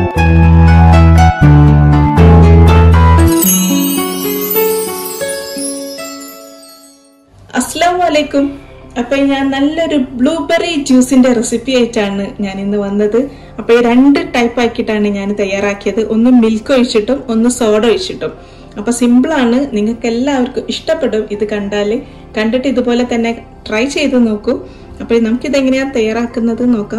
അസ്സാം വലൈക്കും അപ്പൊ ഞാൻ നല്ലൊരു ബ്ലൂബെറി ജ്യൂസിന്റെ റെസിപ്പി ആയിട്ടാണ് ഞാൻ ഇന്ന് വന്നത് അപ്പൊ ഈ രണ്ട് ടൈപ്പ് ആക്കിയിട്ടാണ് ഞാൻ തയ്യാറാക്കിയത് ഒന്ന് മിൽക്ക് ഒഴിച്ചിട്ടും ഒന്ന് സോഡ ഒഴിച്ചിട്ടും അപ്പൊ സിമ്പിൾ ആണ് നിങ്ങൾക്ക് എല്ലാവർക്കും ഇഷ്ടപ്പെടും ഇത് കണ്ടാല് കണ്ടിട്ട് ഇതുപോലെ തന്നെ ട്രൈ ചെയ്ത് നോക്കൂ അപ്പൊ നമുക്കിത് എങ്ങനെയാ തയ്യാറാക്കുന്നത് നോക്കാം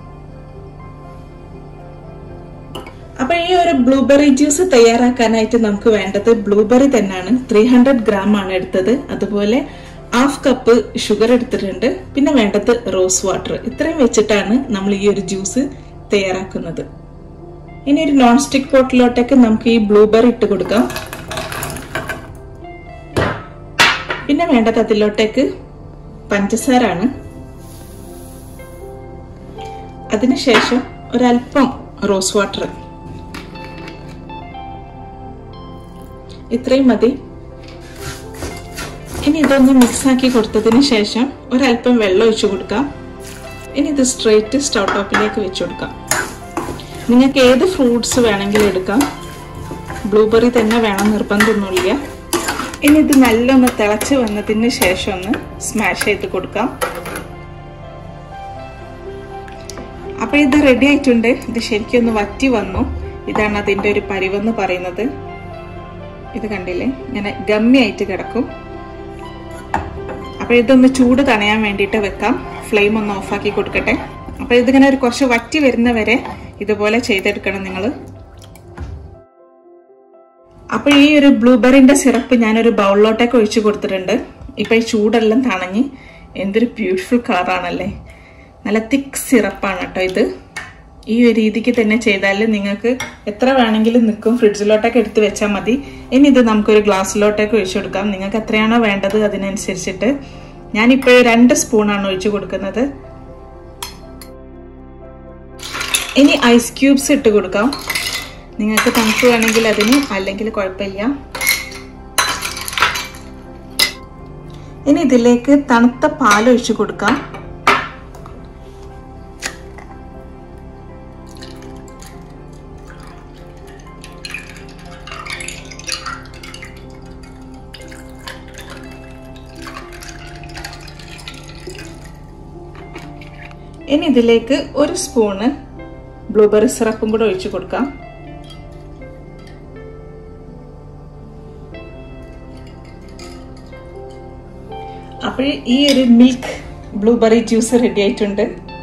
അപ്പൊ ഈ ഒരു ബ്ലൂബെറി ജ്യൂസ് തയ്യാറാക്കാനായിട്ട് നമുക്ക് വേണ്ടത് ബ്ലൂബെറി തന്നെയാണ് ത്രീ ഹൺഡ്രഡ് ഗ്രാം ആണ് എടുത്തത് അതുപോലെ ഹാഫ് കപ്പ് ഷുഗർ എടുത്തിട്ടുണ്ട് പിന്നെ വേണ്ടത് റോസ് വാട്ടർ ഇത്രയും വെച്ചിട്ടാണ് നമ്മൾ ഈ ഒരു ജ്യൂസ് തയ്യാറാക്കുന്നത് ഇനി ഒരു നോൺ സ്റ്റിക് പോട്ടിലോട്ടേക്ക് നമുക്ക് ഈ ബ്ലൂബെറി ഇട്ട് കൊടുക്കാം പിന്നെ വേണ്ടത് അതിലോട്ടേക്ക് പഞ്ചസാരാണ് അതിനുശേഷം ഒരല്പം റോസ് വാട്ടർ ഇത്രയും മതി ഇനി ഇതൊന്ന് മിക്സ് ആക്കി കൊടുത്തതിന് ശേഷം ഒരല്പം വെള്ളം ഒഴിച്ചു കൊടുക്കാം ഇനി ഇത് സ്ട്രെയിറ്റ് സ്റ്റൗ ടോപ്പിലേക്ക് വെച്ചു കൊടുക്കാം നിങ്ങൾക്ക് ഏത് ഫ്രൂട്ട്സ് വേണമെങ്കിലും എടുക്കാം ബ്ലൂബെറി തന്നെ വേണം നിർബന്ധമൊന്നുമില്ല ഇനി ഇത് നല്ലൊന്ന് തിളച്ച് വന്നതിന് ശേഷം ഒന്ന് സ്മാഷ് ചെയ്ത് കൊടുക്കാം അപ്പൊ ഇത് റെഡി ആയിട്ടുണ്ട് ഇത് ശരിക്കും ഒന്ന് വറ്റി വന്നു ഇതാണ് അതിന്റെ ഒരു പരിവെന്ന് പറയുന്നത് ഇത് കണ്ടില്ലേ ഇങ്ങനെ ഗമ്മി ആയിട്ട് കിടക്കും അപ്പൊ ഇതൊന്ന് ചൂട് തണയാൻ വേണ്ടിയിട്ട് വെക്കാം ഫ്ലെയിം ഒന്ന് ഓഫാക്കി കൊടുക്കട്ടെ അപ്പൊ ഇതിങ്ങനെ ഒരു കുറച്ച് വറ്റി വരുന്ന വരെ ഇതുപോലെ ചെയ്തെടുക്കണം നിങ്ങൾ അപ്പൊ ഈ ഒരു ബ്ലൂബെറിന്റെ സിറപ്പ് ഞാനൊരു ബൗളിലോട്ടൊക്കെ ഒഴിച്ചു കൊടുത്തിട്ടുണ്ട് ഇപ്പൊ ഈ ചൂടെല്ലാം തണഞ്ഞ് എന്തൊരു ബ്യൂട്ടിഫുൾ കളറാണല്ലേ നല്ല തിക്ക് സിറപ്പാണ് കേട്ടോ ഇത് ഈ ഒരു രീതിക്ക് തന്നെ ചെയ്താൽ നിങ്ങൾക്ക് എത്ര വേണമെങ്കിലും നിൽക്കും ഫ്രിഡ്ജിലോട്ടൊക്കെ എടുത്ത് വെച്ചാൽ മതി ഇനി ഇത് നമുക്കൊരു ഗ്ലാസ്സിലോട്ടൊക്കെ ഒഴിച്ചു കൊടുക്കാം നിങ്ങൾക്ക് എത്രയാണോ വേണ്ടത് അതിനനുസരിച്ചിട്ട് ഞാനിപ്പോൾ രണ്ട് സ്പൂണാണ് ഒഴിച്ചു കൊടുക്കുന്നത് ഇനി ഐസ് ക്യൂബ്സ് ഇട്ട് കൊടുക്കാം നിങ്ങൾക്ക് തണുപ്പ് വേണമെങ്കിൽ അതിന് അല്ലെങ്കിൽ കുഴപ്പമില്ല ഇനി ഇതിലേക്ക് തണുത്ത പാൽ ഒഴിച്ചു കൊടുക്കാം ഇനി ഇതിലേക്ക് ഒരു സ്പൂണ് ബ്ലൂബെറി സിറപ്പും കൂടെ ഒഴിച്ചു കൊടുക്കാം അപ്പോൾ ഈ ഒരു മിൽക്ക് ബ്ലൂബെറി ജ്യൂസ് റെഡി ആയിട്ടുണ്ട്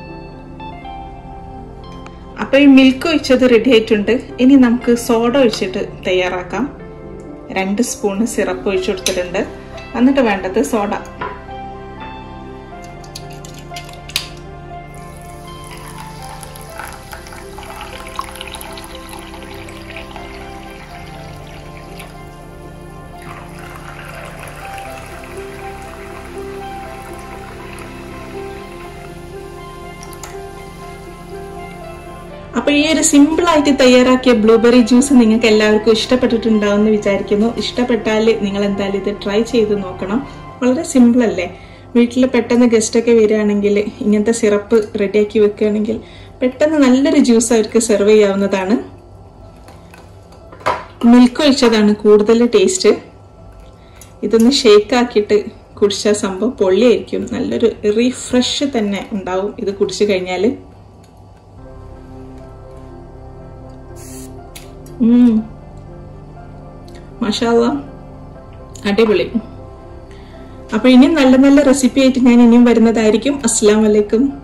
അപ്പോൾ ഈ മിൽക്ക് ഒഴിച്ചത് റെഡി ആയിട്ടുണ്ട് ഇനി നമുക്ക് സോഡ ഒഴിച്ചിട്ട് തയ്യാറാക്കാം രണ്ട് സ്പൂണ് സിറപ്പ് ഒഴിച്ചു കൊടുത്തിട്ടുണ്ട് എന്നിട്ട് വേണ്ടത് സോഡ അപ്പൊ ഈ ഒരു സിമ്പിൾ ആയിട്ട് തയ്യാറാക്കിയ ബ്ലൂബെറി ജ്യൂസ് നിങ്ങൾക്ക് എല്ലാവർക്കും ഇഷ്ടപ്പെട്ടിട്ടുണ്ടാവും എന്ന് വിചാരിക്കുന്നു ഇഷ്ടപ്പെട്ടാൽ നിങ്ങൾ എന്തായാലും ഇത് ട്രൈ ചെയ്ത് നോക്കണം വളരെ സിമ്പിൾ അല്ലേ വീട്ടിൽ പെട്ടെന്ന് ഗസ്റ്റ് ഒക്കെ വരികയാണെങ്കിൽ ഇങ്ങനത്തെ സിറപ്പ് റെഡിയാക്കി വെക്കുകയാണെങ്കിൽ പെട്ടെന്ന് നല്ലൊരു ജ്യൂസ് അവർക്ക് സെർവ് ചെയ്യാവുന്നതാണ് മിൽക്ക് ഒഴിച്ചതാണ് കൂടുതൽ ടേസ്റ്റ് ഇതൊന്ന് ഷേക്ക് ആക്കിയിട്ട് കുടിച്ച സംഭവം പൊള്ളിയായിരിക്കും നല്ലൊരു റീഫ്രഷ് തന്നെ ഉണ്ടാവും ഇത് കുടിച്ചു കഴിഞ്ഞാൽ മഷാല്ല അടിപൊളി അപ്പൊ ഇനിയും നല്ല നല്ല റെസിപ്പി ആയിട്ട് ഞാൻ ഇനിയും വരുന്നതായിരിക്കും അസ്സാം വലൈക്കും